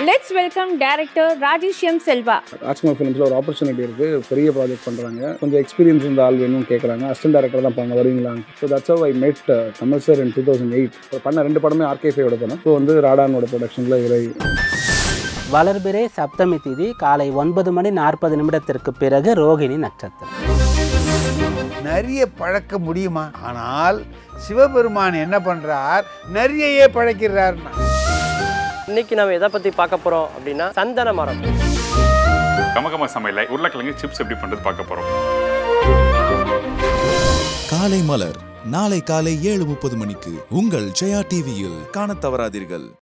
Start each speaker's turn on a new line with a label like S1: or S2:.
S1: let's welcome director Rajesh M Selva
S2: Rajkumar ஃபிலிம்ஸில் ஒரு opportunity இருக்குது பெரிய ப்ராஜெக்ட் பண்ணுறாங்க கொஞ்சம் எக்ஸ்பீரியன்ஸ் இருந்த ஆள் வேணும்னு கேட்குறாங்க அசிஸ்டன்ட் டேரக்டர் தான் பண்ண வருவீங்களான்னு so that's how I met Kamal sir in two thousand eight பண்ண ரெண்டு படமே ஆர்கேஃபையோட படம் ஸோ வந்து ராடானோட ப்ரொடக்ஷனில் இறை
S3: வளர்பிறை சப்தமி திதி காலை ஒன்பது மணி நாற்பது நிமிடத்திற்கு பிறகு ரோகிணி நட்சத்திரம்
S4: நிறைய பழக்க முடியுமா ஆனால் சிவபெருமான் என்ன பண்றார் நிறையவே பழக்கிறார்னா
S5: இன்னைக்கு நம்ம எதை பத்தி பார்க்க போறோம் அப்படின்னா சந்தன மரம்
S6: கமகம சமையல உருளைக்கிழங்கு சிப்ஸ் எப்படி பண்றது பார்க்க போறோம்
S7: காலை மலர் நாளை காலை ஏழு முப்பது மணிக்கு உங்கள் ஜெயா டிவியில் காணத் தவறாதீர்கள்